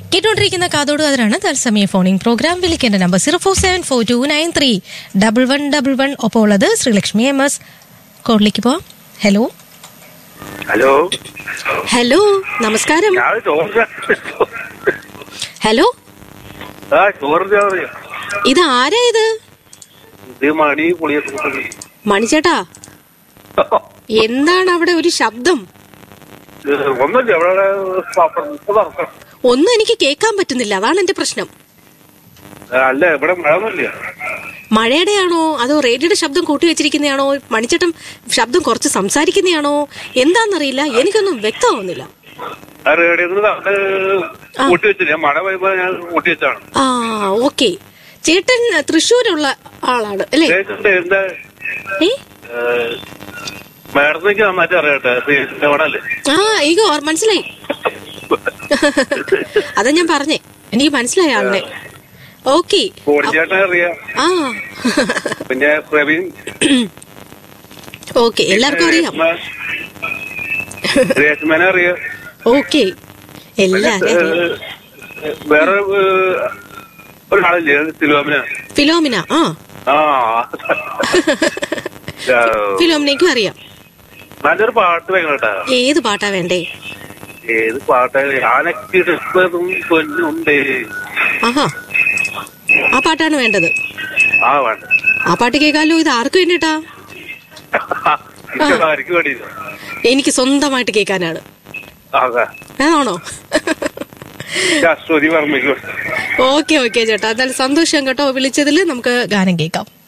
കേട്ടുകൊണ്ടിരിക്കുന്ന കാതോട് കാതറാണ് തത്സമയ ഫോണിംഗ് പ്രോഗ്രാം വിളിക്കേണ്ട number zero four seven four two nine three double one double one ഒപ്പം ഉള്ളത് ശ്രീലക്ഷ്മി എം എസ് കോളിലേക്ക് പോവാം ഹലോ ഹലോ ഹലോ നമസ്കാരം ഞാൻ ചോറ് ഹലോ ആ ചോറ് ഇത് ആരാ ഇത് ഇത് മണി പുളിയൊക്കെ മണിച്ചേട്ടാ എന്താണ് അവിടെ ഒരു ശബ്ദം ഒന്നുമില്ല ഇവിടെ പപ്പടം തുറക്കണം ഒന്നും എനിക്ക് കേൾക്കാൻ പറ്റുന്നില്ല അതാണ് എന്റെ പ്രശ്നം അല്ല ഇവിടെ മഴ ഒന്നുമില്ല മഴയുടെയാണോ അതോ റേഡിയോയുടെ ശബ്ദം കൂട്ടി വെച്ചിരിക്കുന്നതാണോ മണിച്ചേട്ടൻ ശബ്ദം കുറച്ച് സംസാരിക്കുന്നതാണോ എന്താണെന്നറിയില്ല എനിക്കൊന്നും വ്യക്തമാവുന്നില്ല ആ റേഡിയോ കൂട്ടി വെച്ചില്ല മഴ പെയ്യുമ്പോ ഞാൻ കൂട്ടി വെച്ചാണ് ആ ഓക്കെ ചേട്ടൻ തൃശ്ശൂരുള്ള ആളാണ് അല്ലേ കേട്ടിട്ട് എന്താ ഏ മേഡത്തേക്ക് നന്നായിട്ട് അറിയട്ടെ അവിടെ അല്ലേ ആ എനിക്ക് ഓർ- മനസ്സിലായി അതാ ഞാൻ പറഞ്ഞേ എനിക്ക് മനസ്സിലായ ആളിനെ ഓക്കെ കോടിച്ചേട്ടനെ അറിയാം ആ പിന്നെ പ്രവീൺ ഓക്കെ എല്ലാവർക്കും അറിയാം രേഷ്മ- രേഷ്മനെ അറിയാം ഓക്കെ എല്ലാരും ഏഹ്, വേറെ ഏഹ്, ഒരാളില്ലേ തിരുവാമിന ഫിലോമിന ആ ആ ഫിലോമിനയ്ക്കും അറിയാം നല്ലൊരു പാട്ട് വെക്കണം കേട്ടാ ഏത് പാട്ടാ വേണ്ടേ ഏത് പാട്ടാ ആനക്ക് ഇഷ്ടതും പൊന്നുണ്ട് ആഹാ ആ പാട്ടാണ് വേണ്ടത് ആ വേണ്ട ആ പാട്ട് കേൾക്കാലോ ഇത് ആർക്ക് വേണ്ടിട്ടാ എനിക്ക് ആർക്ക് വേണ്ടി എനിക്ക് സ്വന്തമായിട്ട് കേൾക്കാനാണ് അതെ അതാണോ അശ്വതി വർമ്മയ്ക്ക് വേണ്ടി. ഓക്കെ ഓക്കെ ചേട്ടാ എന്നാലും സന്തോഷം കേട്ടോ വിളിച്ചതിൽ നമുക്ക് ഗാനം കേൾക്കാം